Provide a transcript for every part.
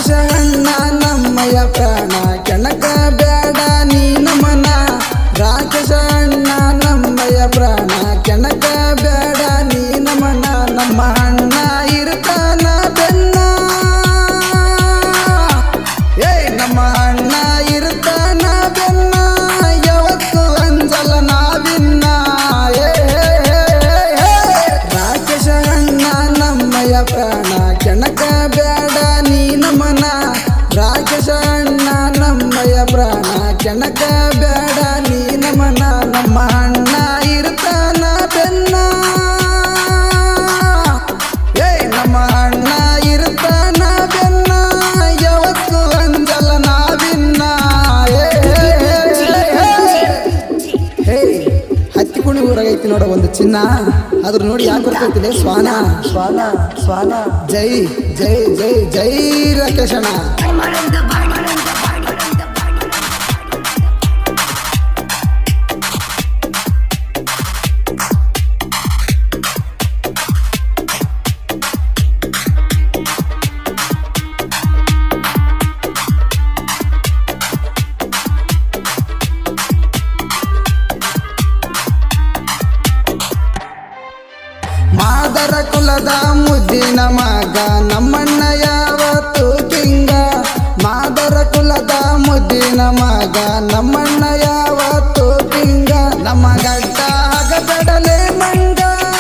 ರಾಕ್ಷಸ ಅಣ್ಣ ನಮ್ಮಯ ಪ್ರಾಣ ಕೆಣಕ ಬೇಡ ನೀ ನಮನ ರಾಕ್ಷಸ ಅಣ್ಣ ನಮ್ಮಯ ಪ್ರಾಣ ಕೆಣಕ ಬೇಡ ನೀ ನಮನ ನಮ್ಮ ಅಣ್ಣ ಇರ್ತಾನ ಬೆನ್ನ ಏಯ್ ನಮ್ಮ ಅಣ್ಣ ಇರ್ತಾನ ಬೆನ್ನ ಯಾವತ್ತು ಅಂಜಲ ನಾವಿನ್ನ ಏ, ಏ, ಏ, ಏ. ರಾಕ್ಷಸ ಅಣ್ಣ ನಮ್ಮಯ ಪ್ರಾಣ ಕೆಣಕ ಬೇಡ ನೀ ನಮನ ರಾಕ್ಷಸ ಅಣ್ಣ ನಮ್ಮಯ ಪ್ರಾಣ ಕೆಣಕ ಬೇಡ ನೀ ನಮನ ನಮ್ಮ ಅಣ್ಣ ಇರ್ತಾನ ಬೆನ್ನ ಏಯ್ ನಮ್ಮ ಅಣ್ಣ ಇರ್ತಾನ ಬೆನ್ನ ಯಾವತ್ತು ಅಂಜಲ ನಾವಿನ್ನ ಏ, ಏ, ಏ, ಏ. ಹೇ ಹತ್ತಿ ಕುಣಿ ಊರಾಗೈತಿ ನೋಡ ಒಂದು ಚಿನ್ನ ಅದ್ರ ನೋಡಿ ಯಾಕೆ ಬರ್ತೈತಿಲೆ ಸ್ವಾನ ಸ್ವಾನ ಸ್ವಾನ ಜೈ ಜೈ ಜೈ ಜೈ ರಾಕೇಶಣ್ಣ ಮಾದರ ಕುಲದ ಮುದ್ದಿನ ಮಗ ನಮ್ಮಣ್ಣ ಯಾವತ್ತು ಕಿಂಗ ಮಾದರ ಕುಲದ ಮುದ್ದಿನ ಮಗ ನಮ್ಮಣ್ಣ ಯಾವತ್ತು ಕಿಂಗ ನಮ್ಮ ಗಡ್ಡ ಆಗಬೇಡಲೆ ಮಂಗ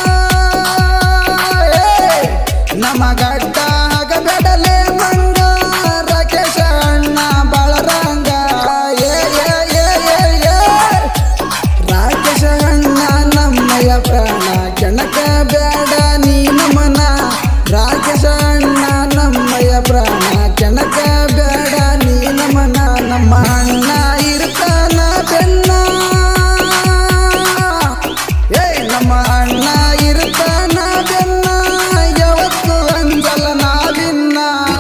ಏ, ನಮ್ಮ ಗಡ್ಡ ಆಗಬೇಡಲೆ ಮಂಗ ರಾಕೇಶ ಅಣ್ಣ ಬಳರಂಗ ಏ ಏ ಏ ಏ ಏ ರಾಕ್ಷಸ ಅಣ್ಣ ನಮ್ಮಯ ಪ್ರಾಣ ಕೆಣಕ ಬೇಡ ನೀ ನಮನ ರಾಕ್ಷಸ ಅಣ್ಣ ನಮ್ಮಯ ಪ್ರಾಣ ಕೆಣಕ ಬೇಡ ನೀ ನಮನ ನಮ್ಮ ಅಣ್ಣ ಇರ್ತಾನ ಬೆನ್ನ ಏಯ್ ನಮ್ಮ ಅಣ್ಣ ಇರ್ತಾನ ಬೆನ್ನ ಯಾವತ್ತು ಅಂಜಲ ನಾವಿನ್ನ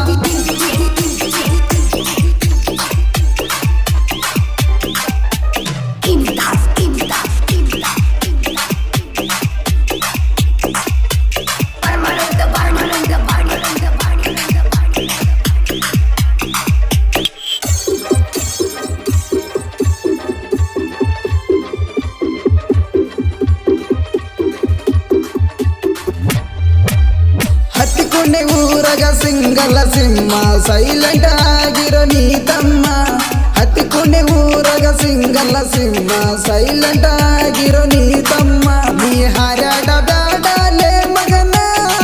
ಹತ್ತಿಕೊಂಡೆ ಊರಗ ಸಿಂಗಲ ಸಿಂಹ ಸೈಲೆಂಟ್ ಆಗಿರೋ ನೀ ತಮ್ಮ ಹತ್ತಿಕೊಂಡೆ ಊರಗ ಸಿಂಗಲ ಸಿಂಹ ಸೈಲೆಂಟ್ ಆಗಿರೋ ನೀ ತಮ್ಮ ನೀ ಹಾರಾಡ ಬೇಡಲೆ ಮಗನ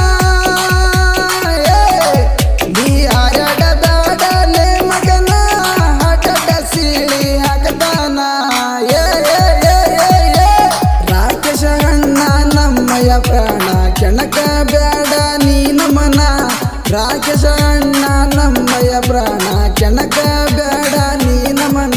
ಏ, ನೀ ಹಾರಾಡ ಬೇಡಲೆ ಮಗನ ಹಠದ ಸೀಳಿ ಹಾಕತಾನ ಏ ಏ, ಏ, ಏ, ಏ. ರಾಕ್ಷಸ ಅಣ್ಣ ನಮ್ಮಯ ಪ್ರಾಣ ಕೆಣಕ ಬೇಡ ನೀ ನಮನ ರಾಕ್ಷಸ ಅಣ್ಣ ನಮ್ಮಯ ಪ್ರಾಣ ಕೆಣಕ ಬೇಡ ನೀ ನಮನ